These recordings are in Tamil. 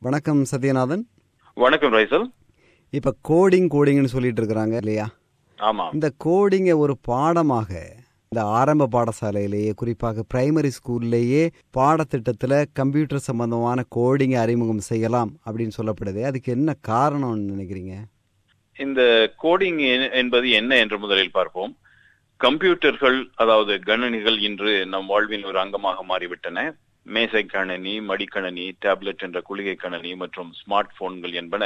வணக்கம் சத்யநாதன் வணக்கம் ரைசல் இப்ப கோடிங் கோடிங்னு சொல்லிட்டு இருக்கிறாங்க இல்லையா ஆமா இந்த கோடிங்கை ஒரு பாடமாக இந்த ஆரம்ப பாடசாலையிலேயே குறிப்பாக பிரைமரி ஸ்கூல்லேயே பாடத்திட்டத்துல கம்ப்யூட்டர் சம்பந்தமான கோடிங்கை அறிமுகம் செய்யலாம் அப்படின்னு சொல்லப்படுது அதுக்கு என்ன காரணம்னு நினைக்கிறீங்க இந்த கோடிங் என்பது என்ன என்று முதலில் பார்ப்போம் கம்ப்யூட்டர்கள் அதாவது கணனிகள் இன்று நம் வாழ்வின் ஒரு அங்கமாக மாறிவிட்டன மேசை கணனி மடிக்கணனி டேப்லெட் என்ற குளிகை கணனி மற்றும் ஸ்மார்ட் போன்கள் என்பன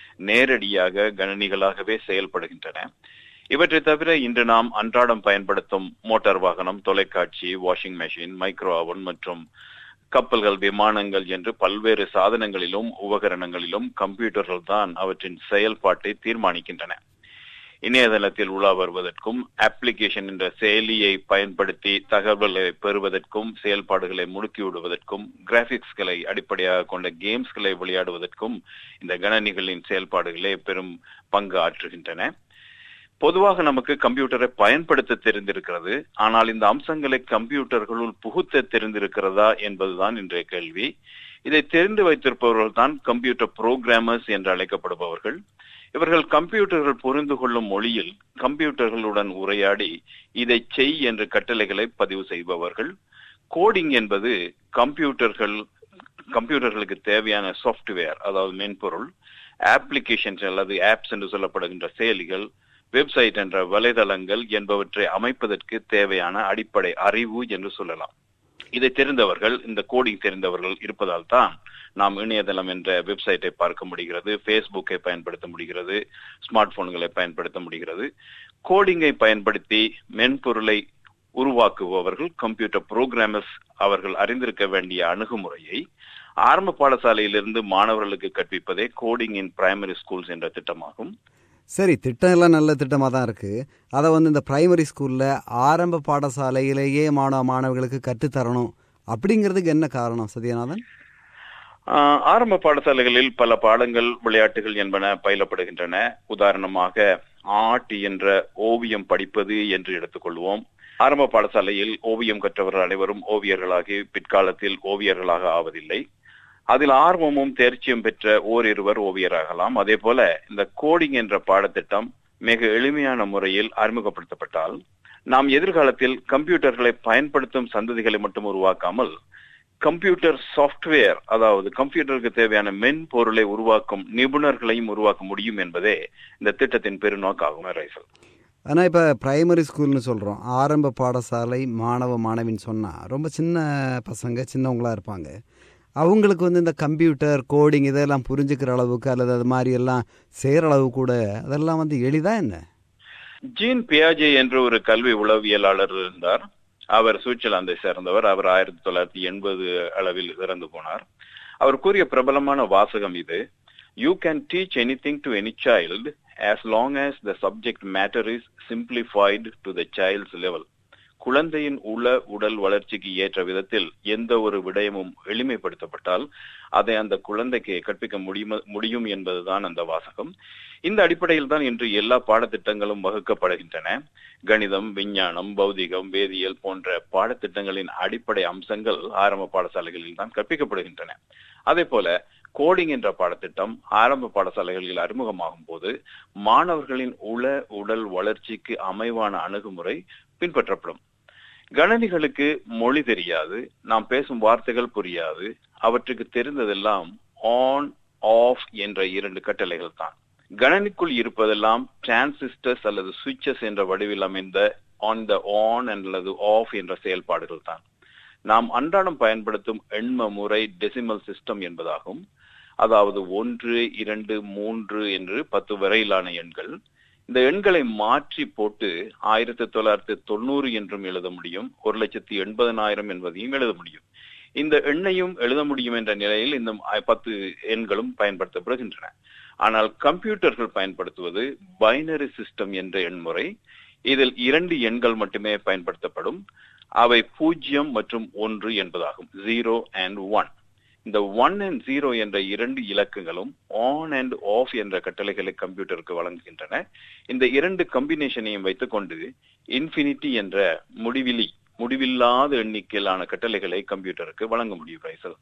நேரடியாக கணனிகளாகவே செயல்படுகின்றன இவற்றை தவிர இன்று நாம் அன்றாடம் பயன்படுத்தும் மோட்டார் வாகனம் தொலைக்காட்சி வாஷிங் மெஷின் மைக்ரோ ஓவன் மற்றும் கப்பல்கள் விமானங்கள் என்று பல்வேறு சாதனங்களிலும் உபகரணங்களிலும் கம்ப்யூட்டர்கள் தான் அவற்றின் செயல்பாட்டை தீர்மானிக்கின்றன இணையதளத்தில் உலா வருவதற்கும் அப்ளிகேஷன் என்ற செயலியை பயன்படுத்தி தகவல்களை பெறுவதற்கும் செயல்பாடுகளை முடுக்கி விடுவதற்கும் கிராபிக்ஸ்களை அடிப்படையாக கொண்ட கேம்ஸ்களை விளையாடுவதற்கும் இந்த கணனிகளின் செயல்பாடுகளே பெரும் பங்கு ஆற்றுகின்றன பொதுவாக நமக்கு கம்ப்யூட்டரை பயன்படுத்த தெரிந்திருக்கிறது ஆனால் இந்த அம்சங்களை கம்ப்யூட்டர்களுள் புகுத்த தெரிந்திருக்கிறதா என்பதுதான் இன்றைய கேள்வி இதை தெரிந்து வைத்திருப்பவர்கள் தான் கம்ப்யூட்டர் புரோகிராமர்ஸ் என்று அழைக்கப்படுபவர்கள் இவர்கள் கம்ப்யூட்டர்கள் புரிந்து கொள்ளும் மொழியில் கம்ப்யூட்டர்களுடன் உரையாடி இதை செய் என்ற கட்டளைகளை பதிவு செய்பவர்கள் கோடிங் என்பது கம்ப்யூட்டர்கள் கம்ப்யூட்டர்களுக்கு தேவையான சாஃப்ட்வேர் அதாவது மென்பொருள் ஆப்ளிகேஷன்ஸ் அல்லது ஆப்ஸ் என்று சொல்லப்படுகின்ற செயலிகள் வெப்சைட் என்ற வலைதளங்கள் என்பவற்றை அமைப்பதற்கு தேவையான அடிப்படை அறிவு என்று சொல்லலாம் இதை தெரிந்தவர்கள் இந்த கோடிங் தெரிந்தவர்கள் இருப்பதால் தான் நாம் இணையதளம் என்ற வெப்சைட்டை பார்க்க முடிகிறது ஃபேஸ்புக்கை பயன்படுத்த முடிகிறது ஸ்மார்ட் போன்களை பயன்படுத்த முடிகிறது கோடிங்கை பயன்படுத்தி மென்பொருளை உருவாக்குபவர்கள் கம்ப்யூட்டர் புரோகிராமர்ஸ் அவர்கள் அறிந்திருக்க வேண்டிய அணுகுமுறையை ஆரம்ப பாடசாலையிலிருந்து மாணவர்களுக்கு கற்பிப்பதே கோடிங் இன் பிரைமரி ஸ்கூல்ஸ் என்ற திட்டமாகும் சரி திட்டம் எல்லாம் நல்ல திட்டமாக தான் இருக்கு அதை வந்து இந்த பிரைமரி ஸ்கூல்ல ஆரம்ப பாடசாலையிலேயே மாணவ மாணவர்களுக்கு கற்றுத்தரணும் அப்படிங்கிறதுக்கு என்ன காரணம் சத்யநாதன் ஆரம்ப பாடசாலைகளில் பல பாடங்கள் விளையாட்டுகள் என்பன பயிலப்படுகின்றன உதாரணமாக ஆர்ட் என்ற ஓவியம் படிப்பது என்று எடுத்துக்கொள்வோம் ஆரம்ப பாடசாலையில் ஓவியம் கற்றவர்கள் அனைவரும் ஓவியர்களாகி பிற்காலத்தில் ஓவியர்களாக ஆவதில்லை அதில் ஆர்வமும் தேர்ச்சியும் பெற்ற ஓரிருவர் ஓவியராகலாம் அதே போல இந்த கோடிங் என்ற பாடத்திட்டம் மிக எளிமையான முறையில் அறிமுகப்படுத்தப்பட்டால் நாம் எதிர்காலத்தில் கம்ப்யூட்டர்களை பயன்படுத்தும் சந்ததிகளை மட்டும் உருவாக்காமல் கம்ப்யூட்டர் சாஃப்ட்வேர் அதாவது கம்ப்யூட்டருக்கு தேவையான மென்பொருளை உருவாக்கும் நிபுணர்களையும் உருவாக்க முடியும் என்பதே இந்த திட்டத்தின் பெருநோக்காகும் ரைசல் ஆனா இப்ப பிரைமரி ஸ்கூல்னு சொல்றோம் ஆரம்ப பாடசாலை மாணவ மாணவின்னு சொன்னா ரொம்ப சின்ன பசங்க சின்னவங்களா இருப்பாங்க அவங்களுக்கு வந்து இந்த கம்ப்யூட்டர் கோடிங் இதெல்லாம் புரிஞ்சுக்கிற அளவுக்கு அல்லது அது மாதிரி எல்லாம் செய்கிற அளவு கூட அதெல்லாம் வந்து எளிதா என்ன ஜீன் பியாஜே என்று ஒரு கல்வி உளவியலாளர் இருந்தார் அவர் சுவிட்சர்லாந்தை சேர்ந்தவர் அவர் ஆயிரத்தி தொள்ளாயிரத்தி எண்பது அளவில் இறந்து போனார் அவர் கூறிய பிரபலமான வாசகம் இது you can teach anything to any child as long as the subject matter is simplified to the child's level குழந்தையின் உள உடல் வளர்ச்சிக்கு ஏற்ற விதத்தில் எந்த ஒரு விடயமும் எளிமைப்படுத்தப்பட்டால் அதை அந்த குழந்தைக்கு கற்பிக்க முடியும் முடியும் என்பதுதான் அந்த வாசகம் இந்த அடிப்படையில் தான் இன்று எல்லா பாடத்திட்டங்களும் வகுக்கப்படுகின்றன கணிதம் விஞ்ஞானம் பௌதிகம் வேதியியல் போன்ற பாடத்திட்டங்களின் அடிப்படை அம்சங்கள் ஆரம்ப பாடசாலைகளில் தான் கற்பிக்கப்படுகின்றன அதே போல கோடிங் என்ற பாடத்திட்டம் ஆரம்ப பாடசாலைகளில் அறிமுகமாகும் போது மாணவர்களின் உள உடல் வளர்ச்சிக்கு அமைவான அணுகுமுறை பின்பற்றப்படும் கணனிகளுக்கு மொழி தெரியாது நாம் பேசும் வார்த்தைகள் புரியாது அவற்றுக்கு தெரிந்ததெல்லாம் ஆன் ஆஃப் என்ற இரண்டு கட்டளைகள் தான் கணனிக்குள் இருப்பதெல்லாம் டிரான்சிஸ்டர்ஸ் அல்லது சுவிட்சஸ் என்ற வடிவில் அமைந்த ஆன் த ஆன் அல்லது ஆஃப் என்ற செயல்பாடுகள் தான் நாம் அன்றாடம் பயன்படுத்தும் எண்ம முறை டெசிமல் சிஸ்டம் என்பதாகும் அதாவது ஒன்று இரண்டு மூன்று என்று பத்து வரையிலான எண்கள் இந்த எண்களை மாற்றி போட்டு ஆயிரத்தி தொள்ளாயிரத்தி தொண்ணூறு என்றும் எழுத முடியும் ஒரு லட்சத்தி எண்பதனாயிரம் என்பதையும் எழுத முடியும் இந்த எண்ணையும் எழுத முடியும் என்ற நிலையில் இந்த பத்து எண்களும் பயன்படுத்தப்படுகின்றன ஆனால் கம்ப்யூட்டர்கள் பயன்படுத்துவது பைனரி சிஸ்டம் என்ற எண்முறை இதில் இரண்டு எண்கள் மட்டுமே பயன்படுத்தப்படும் அவை பூஜ்ஜியம் மற்றும் ஒன்று என்பதாகும் ஜீரோ அண்ட் ஒன் இந்த ஒன் அண்ட் ஜீரோ என்ற இரண்டு இலக்கங்களும் ஆன் அண்ட் ஆஃப் என்ற கட்டளைகளை கம்ப்யூட்டருக்கு வழங்குகின்றன இந்த இரண்டு கம்பினேஷனையும் வைத்துக்கொண்டு இன்ஃபினிட்டி என்ற முடிவிலி முடிவில்லாத எண்ணிக்கையிலான கட்டளைகளை கம்ப்யூட்டருக்கு வழங்க முடியும் ரைசல்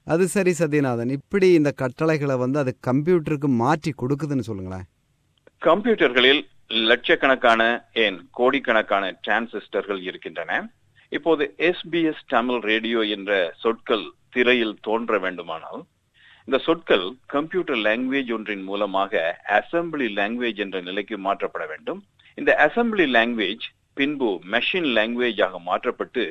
அது சரி சத்யநாதன் இப்படி இந்த கட்டளைகளை வந்து அது கம்ப்யூட்டருக்கு மாற்றி கொடுக்குதுன்னு சொல்லுங்களேன் கம்ப்யூட்டர்களில் லட்சக்கணக்கான ஏன் கோடிக்கணக்கான டிரான்சிஸ்டர்கள் இருக்கின்றன இப்போது எஸ்பிஎஸ் தமிழ் ரேடியோ என்ற சொற்கள் திரையில் தோன்ற வேண்டுமானால் இந்த சொற்கள் கம்ப்யூட்டர் லாங்குவேஜ் ஒன்றின் மூலமாக அசம்பிளி லாங்குவேஜ் என்ற நிலைக்கு மாற்றப்பட வேண்டும் இந்த அசம்பிளி லாங்குவேஜ் பின்பு மெஷின் லாங்குவேஜாக மாற்றப்பட்டு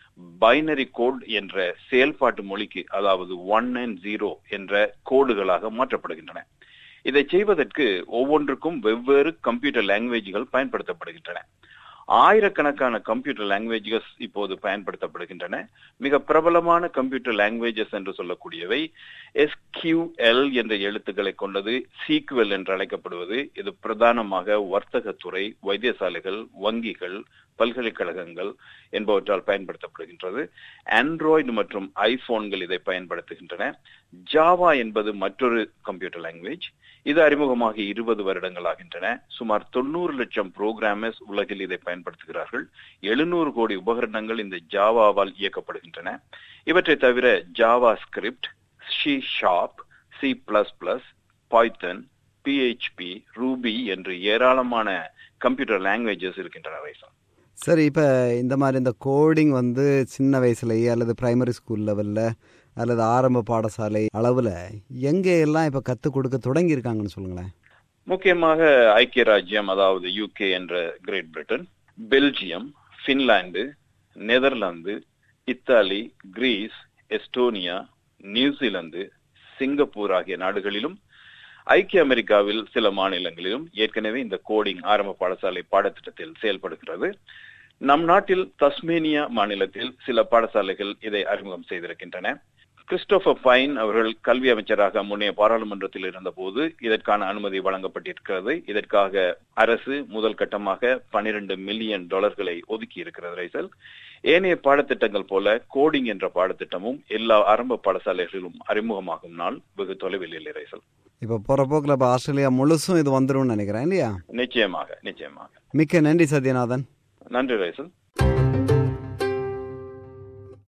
பைனரி கோட் என்ற செயல்பாட்டு மொழிக்கு அதாவது ஒன் அண்ட் ஜீரோ என்ற கோடுகளாக மாற்றப்படுகின்றன இதை செய்வதற்கு ஒவ்வொன்றுக்கும் வெவ்வேறு கம்ப்யூட்டர் லாங்குவேஜ்கள் பயன்படுத்தப்படுகின்றன ஆயிரக்கணக்கான கம்ப்யூட்டர் லாங்குவேஜஸ் இப்போது பயன்படுத்தப்படுகின்றன மிக பிரபலமான கம்ப்யூட்டர் லாங்குவேஜஸ் என்று சொல்லக்கூடியவை எஸ்கியூஎல் என்ற எழுத்துக்களை கொண்டது சீக்வெல் என்று அழைக்கப்படுவது இது பிரதானமாக வர்த்தகத்துறை வைத்தியசாலைகள் வங்கிகள் பல்கலைக்கழகங்கள் என்பவற்றால் பயன்படுத்தப்படுகின்றது ஆண்ட்ராய்டு மற்றும் ஐபோன்கள் இதை பயன்படுத்துகின்றன ஜாவா என்பது மற்றொரு கம்ப்யூட்டர் லாங்குவேஜ் இது அறிமுகமாகி இருபது வருடங்கள் ஆகின்றன சுமார் தொண்ணூறு லட்சம் புரோகிராமர்ஸ் உலகில் இதை பயன்படுத்துகிறார்கள் எழுநூறு கோடி உபகரணங்கள் இந்த ஜாவாவால் இயக்கப்படுகின்றன இவற்றை தவிர JavaScript C sharp C plus plus Python PHP Ruby என்று ஏராளமான கம்ப்யூட்டர் லாங்குவேஜஸ் இருக்கின்றன ரைசன் சரி இப்போ இந்த மாதிரி இந்த கோடிங் வந்து சின்ன வயசுலயே அல்லது பிரைமரி ஸ்கூல் லெவலில் அல்லது ஆரம்ப பாடசாலை அளவில் எங்கே எல்லாம் இப்போ கற்றுக் கொடுக்க தொடங்கியிருக்காங்கன்னு சொல்லுங்களேன் முக்கியமாக ஐக்கிய ராஜ்யம் அதாவது யூகே என்ற Great Britain Belgium Finland Netherlands Italy Greece Estonia New Zealand Singapore ஆகிய நாடுகளிலும் ஐக்கிய அமெரிக்காவில் சில மாநிலங்களிலும் ஏற்கனவே இந்த கோடிங் ஆரம்ப பாடசாலை பாடத்திட்டத்தில் செயல்படுகிறது நம் நாட்டில் தஸ்மேனியா மாநிலத்தில் சில பாடசாலைகள் இதை அறிமுகம் செய்திருக்கின்றன கிறிஸ்டோபர் பைன் அவர்கள் கல்வி அமைச்சராக முன்னைய பாராளுமன்றத்தில் இருந்தபோது இதற்கான அனுமதி வழங்கப்பட்டிருக்கிறது இதற்காக அரசு முதல் கட்டமாக பனிரெண்டு மில்லியன் டாலர்களை ஒதுக்கி இருக்கிறது ரைசல் ஏனைய பாடத்திட்டங்கள் போல கோடிங் என்ற பாடத்திட்டமும் எல்லா ஆரம்ப பாடசாலைகளிலும் அறிமுகமாகும் நாள் வெகு தொலைவில் இல்லை ரைசல் இப்போ போகிற போக்கில் இப்போ ஆஸ்திரேலியா முழுசும் இது வந்துரும்னு நினைக்கிறேன் இல்லையா நிச்சயமாக நிச்சயமாக மிக்க நன்றி சத்யநாதன் நன்றி ரைசல்